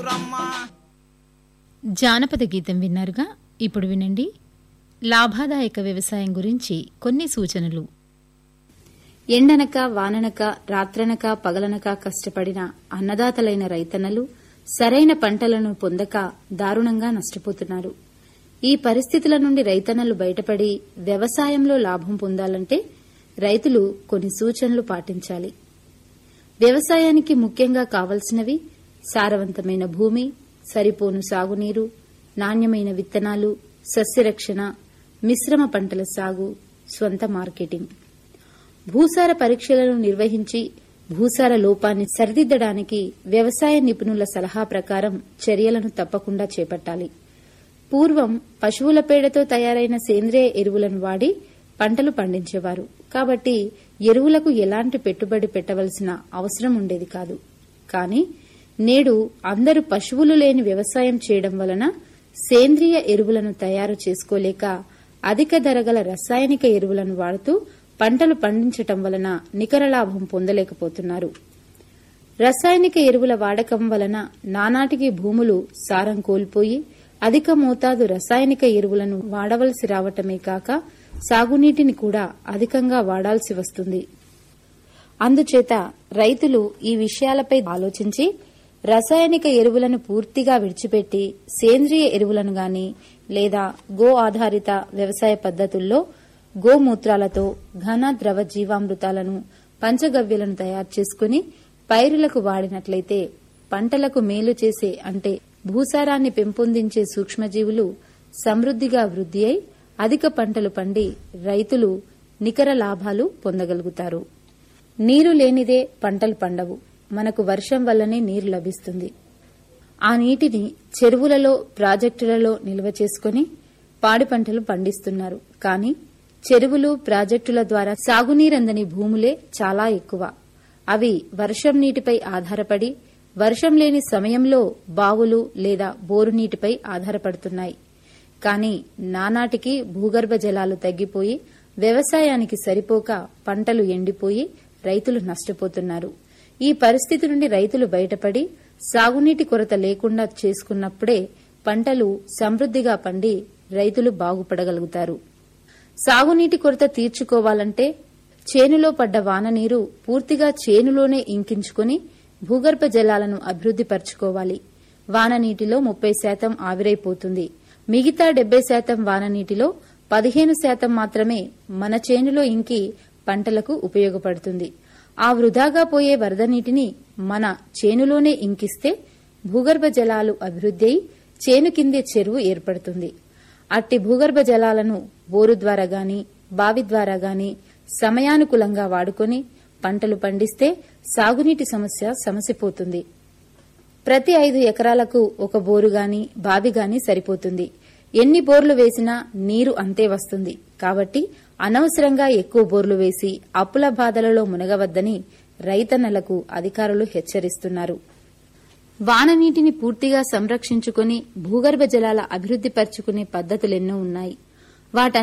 జానపద గీతం విన్నారుగా ఇప్పుడు వినండి లాభాదాయక వ్యవసాయం గురించి కొన్ని సూచనలు ఎండనక వాననక రాత్రనక పగలనక కష్టపడిన అన్నదాతలైన రైతన్నలు సరైన పంటలను పొందక దారుణంగా నష్టపోతున్నారు ఈ పరిస్థితుల నుండి రైతన్నలు బయటపడి వ్యవసాయంలో లాభం పొందాలంటే రైతులు కొన్ని సూచనలు పాటించాలి వ్యవసాయానికి ముఖ్యంగా కావలసినవి సారవంతమైన భూమి సరిపోను సాగునీరు నాణ్యమైన విత్తనాలు సస్యరక్షణ మిశ్రమ పంటల సాగు స్వంత మార్కెటింగ్ భూసార పరీక్షలను నిర్వహించి భూసార లోపాన్ని సరిదిద్దడానికి వ్యవసాయ నిపుణుల సలహా ప్రకారం చర్యలను తప్పకుండా చేపట్టాలి పూర్వం పశువుల పేడతో తయారైన సేంద్రియ ఎరువులను వాడి పంటలు పండించేవారు కాబట్టి ఎరువులకు ఎలాంటి పెట్టుబడి పెట్టవలసిన అవసరం ఉండేది కాదు కానీ నేడు అందరూ పశువులు లేని వ్యవసాయం చేయడం వలన సేంద్రియ ఎరువులను తయారు చేసుకోలేక అధిక ధర గల రసాయనిక ఎరువులను వాడుతూ పంటలు పండించటం వలన నికర లాభం పొందలేకపోతున్నారు రసాయనిక ఎరువుల వాడకం వలన నానాటికి భూములు సారం కోల్పోయి అధిక మోతాదు రసాయనిక ఎరువులను వాడవలసి రావటమే కాక సాగునీటిని కూడా అధికంగా వాడాల్సి వస్తుంది అందుచేత రైతులు ఈ విషయాలపై ఆలోచించి రసాయనిక ఎరువులను పూర్తిగా విడిచిపెట్టి సేంద్రియ ఎరువులను గాని లేదా గో ఆధారిత వ్యవసాయ పద్ధతుల్లో గోమూత్రాలతో ఘన ద్రవ జీవామృతాలను పంచగవ్యలను తయారు చేసుకుని పైరులకు వాడినట్లయితే పంటలకు మేలు చేసే అంటే భూసారాన్ని పెంపొందించే సూక్ష్మజీవులు సమృద్దిగా వృద్ధి అయి అధిక పంటలు పండి రైతులు నికర లాభాలు పొందగలుగుతారు నీరు లేనిదే పంటలు పండవు మనకు వర్షం వల్లనే నీరు లభిస్తుంది ఆ నీటిని చెరువులలో ప్రాజెక్టులలో నిల్వ చేసుకుని పాడి పంటలు పండిస్తున్నారు కానీ చెరువులు ప్రాజెక్టుల ద్వారా సాగునీరందని భూములే చాలా ఎక్కువ అవి వర్షం నీటిపై ఆధారపడి వర్షం లేని సమయంలో బావులు లేదా బోరు నీటిపై ఆధారపడుతున్నాయి కానీ నానాటికి భూగర్భ జలాలు తగ్గిపోయి వ్యవసాయానికి సరిపోక పంటలు ఎండిపోయి రైతులు నష్టపోతున్నారు ఈ పరిస్థితి నుండి రైతులు బయటపడి సాగునీటి కొరత లేకుండా చేసుకున్నప్పుడే పంటలు సమృద్దిగా పండి రైతులు బాగుపడగలుగుతారు సాగునీటి కొరత తీర్చుకోవాలంటే చేనులో పడ్డ వాన నీరు పూర్తిగా చేనులోనే ఇంకించుకుని భూగర్భ జలాలను అభివృద్ది పరచుకోవాలి వాన నీటిలో ముప్పై శాతం ఆవిరైపోతుంది మిగతా డెబ్బై శాతం వాన నీటిలో పదిహేను శాతం మాత్రమే మన చేనులో ఇంకి పంటలకు ఉపయోగపడుతుంది ఆ వృధాగా పోయే వరద నీటిని మన చేనులోనే ఇంకిస్తే భూగర్భ జలాలు అభివృద్ది అయి చేను కిందే చెరువు ఏర్పడుతుంది అట్టి భూగర్భ జలాలను బోరు ద్వారా గాని బావి ద్వారా గాని సమయానుకూలంగా వాడుకొని పంటలు పండిస్తే సాగునీటి సమస్య సమసిపోతుంది ప్రతి ఐదు ఎకరాలకు ఒక బోరు గాని బావి గాని సరిపోతుంది ఎన్ని బోర్లు వేసినా నీరు అంతే వస్తుంది కాబట్టి అనవసరంగా ఎక్కువ బోర్లు వేసి అప్పుల బాధలలో మునగవద్దని రైతన్నలకు అధికారులు హెచ్చరిస్తున్నారు వాననీటిని పూర్తిగా సంరక్షించుకుని భూగర్భ జలాల అభివృద్ది పరచుకునే పద్ధతులెన్నో ఉన్నాయి వాట